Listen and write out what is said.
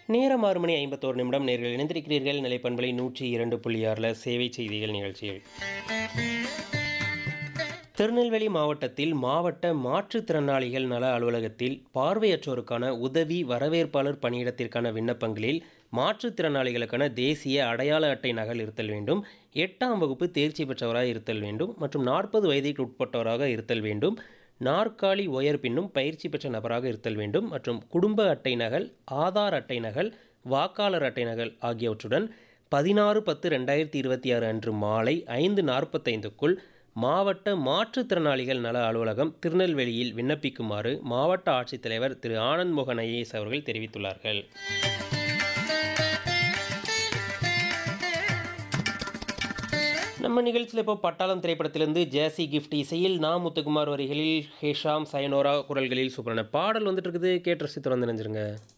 நேரம் ஆறு மணி ஐம்பத்தோரு நிமிடம் நேர்கள் இணைந்திருக்கிறீர்கள் நிலைப்பண்பலை நூற்றி இரண்டு புள்ளி ஆறில் சேவை செய்திகள் நிகழ்ச்சிகள் திருநெல்வேலி மாவட்டத்தில் மாவட்ட மாற்றுத்திறனாளிகள் நல அலுவலகத்தில் பார்வையற்றோருக்கான உதவி வரவேற்பாளர் பணியிடத்திற்கான விண்ணப்பங்களில் மாற்றுத்திறனாளிகளுக்கான தேசிய அடையாள அட்டை நகல் இருத்தல் வேண்டும் எட்டாம் வகுப்பு தேர்ச்சி பெற்றவராக இருத்தல் வேண்டும் மற்றும் நாற்பது வயதிற்கு உட்பட்டவராக இருத்தல் வேண்டும் நாற்காலி உயர் பின்னும் பயிற்சி பெற்ற நபராக இருத்தல் வேண்டும் மற்றும் குடும்ப அட்டை நகல் ஆதார் அட்டை நகல் வாக்காளர் அட்டை நகல் ஆகியவற்றுடன் பதினாறு பத்து ரெண்டாயிரத்தி இருபத்தி ஆறு அன்று மாலை ஐந்து நாற்பத்தைந்துக்குள் மாவட்ட மாற்றுத்திறனாளிகள் நல அலுவலகம் திருநெல்வேலியில் விண்ணப்பிக்குமாறு மாவட்ட ஆட்சித்தலைவர் திரு ஆனந்த் மோகன் ஐஏஎஸ் அவர்கள் தெரிவித்துள்ளார்கள் நம்ம நிகழ்ச்சியில் இப்போ பட்டாளம் திரைப்படத்திலிருந்து ஜேசி கிஃப்ட் இசையில் நா முத்துக்குமார் வரிகளில் ஹேஷாம் சயனோரா குரல்களில் சூப்பரான பாடல் வந்துட்டு இருக்குது கேட்டு ரசித்து வந்து நினைஞ்சிருங்க